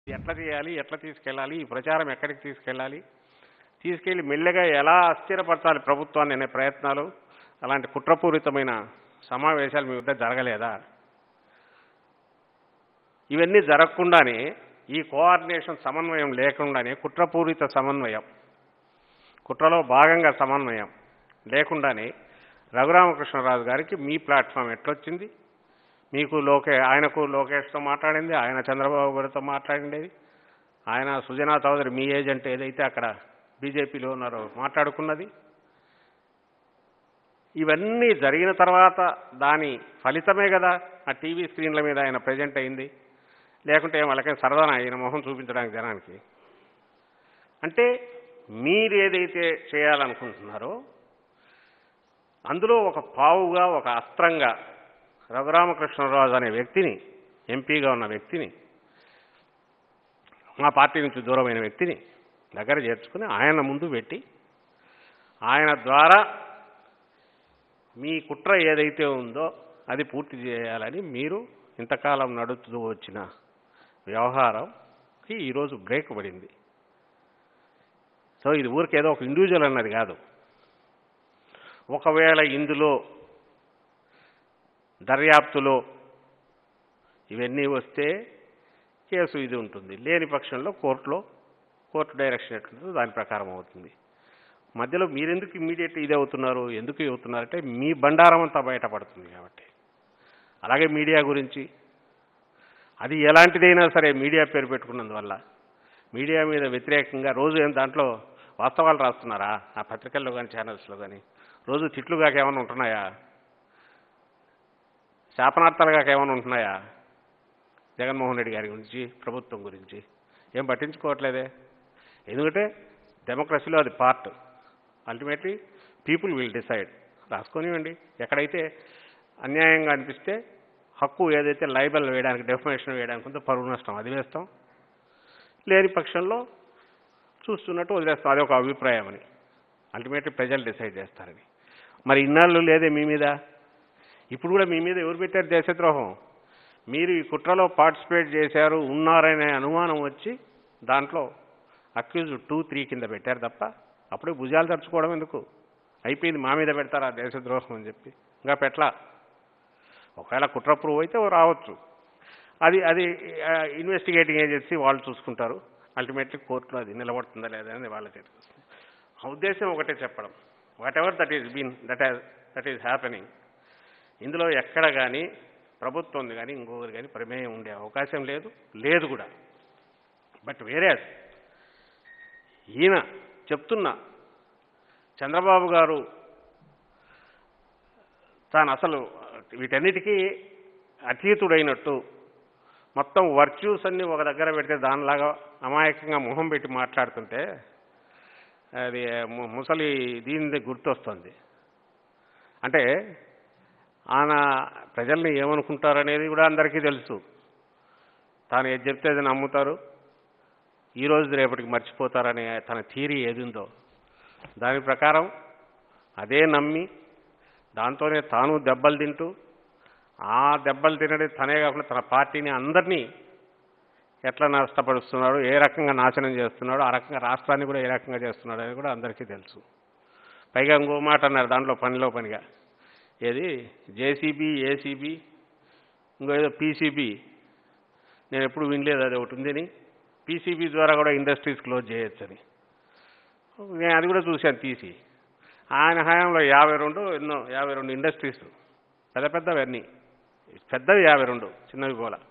ఎట్లా చేయాలి ఎట్లా తీసుకెళ్ళాలి ఈ ప్రచారం ఎక్కడికి తీసుకెళ్ళాలి తీసుకెళ్లి మెల్లగా ఎలా అస్థిరపరచాలి ప్రభుత్వాన్ని అనే ప్రయత్నాలు అలాంటి కుట్రపూరితమైన సమావేశాలు మీ వద్ద జరగలేదా ఇవన్నీ జరగకుండానే ఈ కోఆర్డినేషన్ సమన్వయం లేకుండానే కుట్రపూరిత సమన్వయం కుట్రలో భాగంగా సమన్వయం లేకుండానే రఘురామకృష్ణరాజు గారికి మీ ప్లాట్ఫామ్ ఎట్లొచ్చింది మీకు లోకే ఆయనకు లోకేష్తో మాట్లాడింది ఆయన చంద్రబాబు గారితో మాట్లాడిండేది ఆయన సుజనా చౌదరి మీ ఏజెంట్ ఏదైతే అక్కడ బీజేపీలో ఉన్నారో మాట్లాడుకున్నది ఇవన్నీ జరిగిన తర్వాత దాని ఫలితమే కదా ఆ టీవీ స్క్రీన్ల మీద ఆయన ప్రజెంట్ అయింది లేకుంటే వాళ్ళకి సరదాన ఆయన మొహం చూపించడానికి జనానికి అంటే మీరు ఏదైతే చేయాలనుకుంటున్నారో అందులో ఒక పావుగా ఒక అస్త్రంగా రఘురామకృష్ణరాజు అనే వ్యక్తిని ఎంపీగా ఉన్న వ్యక్తిని మా పార్టీ నుంచి దూరమైన వ్యక్తిని దగ్గర చేర్చుకుని ఆయన ముందు పెట్టి ఆయన ద్వారా మీ కుట్ర ఏదైతే ఉందో అది పూర్తి చేయాలని మీరు ఇంతకాలం నడుస్తూ వచ్చిన వ్యవహారంకి ఈరోజు బ్రేక్ పడింది సో ఇది ఊరికేదో ఒక ఇండివిజువల్ అన్నది కాదు ఒకవేళ ఇందులో దర్యాప్తులో ఇవన్నీ వస్తే కేసు ఇది ఉంటుంది లేని పక్షంలో కోర్టులో కోర్టు డైరెక్షన్ ఎట్లుంటుందో దాని ప్రకారం అవుతుంది మధ్యలో మీరెందుకు ఇమ్మీడియట్ ఇది అవుతున్నారు ఎందుకు అవుతున్నారంటే మీ బండారం అంతా బయటపడుతుంది కాబట్టి అలాగే మీడియా గురించి అది ఎలాంటిదైనా సరే మీడియా పేరు పెట్టుకున్నందువల్ల మీడియా మీద వ్యతిరేకంగా రోజు ఏం దాంట్లో వాస్తవాలు రాస్తున్నారా ఆ పత్రికల్లో కానీ ఛానల్స్లో కానీ రోజు తిట్లు కాక ఏమైనా ఉంటున్నాయా శాపనార్థాలు కాక ఏమైనా ఉంటున్నాయా జగన్మోహన్ రెడ్డి గారి గురించి ప్రభుత్వం గురించి ఏం పట్టించుకోవట్లేదే ఎందుకంటే డెమోక్రసీలో అది part ultimately people will decide రాసుకొనివ్వండి ఎక్కడైతే అన్యాయంగా అనిపిస్తే హక్కు ఏదైతే లైబల్ వేయడానికి డెఫినేషన్ వేయడానికి ఉందో పరువు నష్టం అది వేస్తాం లేని పక్షంలో చూస్తున్నట్టు వదిలేస్తాం అది ఒక అభిప్రాయం అని అల్టిమేట్లీ ప్రజలు డిసైడ్ చేస్తారని మరి ఇన్నాళ్ళు లేదే మీ మీద ఇప్పుడు కూడా మీ మీద ఎవరు పెట్టారు దేశద్రోహం మీరు ఈ కుట్రలో పార్టిసిపేట్ చేశారు ఉన్నారనే అనుమానం వచ్చి దాంట్లో అక్యూజ్ టూ త్రీ కింద పెట్టారు తప్ప అప్పుడే భుజాలు తరుచుకోవడం ఎందుకు అయిపోయింది మా మీద పెడతారా దేశద్రోహం అని చెప్పి ఇంకా పెట్లా ఒకవేళ కుట్ర ప్రూవ్ అయితే రావచ్చు అది అది ఇన్వెస్టిగేటింగ్ ఏజెన్సీ వాళ్ళు చూసుకుంటారు అల్టిమేట్లీ కోర్టులో అది నిలబడుతుందా లేదా అనేది వాళ్ళ చేతికి వస్తుంది ఆ ఉద్దేశం ఒకటే చెప్పడం whatever that is been that has that is happening ఇందులో ఎక్కడ కానీ ప్రభుత్వం కానీ ఇంకొకరు కానీ ప్రమేయం ఉండే అవకాశం లేదు లేదు కూడా బట్ వేరే ఈయన చెప్తున్నా చంద్రబాబు గారు తాను అసలు వీటన్నిటికీ అతీతుడైనట్టు మొత్తం వర్చ్యూస్ అన్ని ఒక దగ్గర పెడితే దానిలాగా అమాయకంగా మొహం పెట్టి మాట్లాడుతుంటే అది ము- ముసలి దీని గుర్తొస్తుంది అంటే ఆయన ప్రజల్ని ఏమనుకుంటారనేది కూడా అందరికీ తెలుసు తాను ఏది చెప్తే అది నమ్ముతారు ఈ రోజు రేపటికి మర్చిపోతారనే తన థీరీ ఏది ఉందో దాని ప్రకారం అదే నమ్మి దాంతోనే తాను దెబ్బలు తింటూ ఆ దెబ్బలు తినడం తనే కాకుండా తన పార్టీని అందరినీ ఎట్లా నష్టపరుస్తున్నాడు ఏ రకంగా నాశనం చేస్తున్నాడు ఆ రకంగా రాష్ట్రాన్ని కూడా ఏ రకంగా చేస్తున్నాడు అని కూడా అందరికీ తెలుసు పైగా ఇంకో మాట అన్నారు దాంట్లో పనిలో పనిగా ఏది జేసీబీ ఏసీబీ ఇంకో ఏదో పీసీబీ నేను ఎప్పుడు వినలేదు అది ఒకటి ఉందని పీసీబీ ద్వారా కూడా ఇండస్ట్రీస్ క్లోజ్ చేయొచ్చని నేను అది కూడా చూశాను తీసి ఆయన హయాంలో యాభై రెండు ఎన్నో యాభై రెండు ఇండస్ట్రీస్ పెద్ద పెద్దవి అన్నీ పెద్దవి యాభై రెండు చిన్నవి పోలా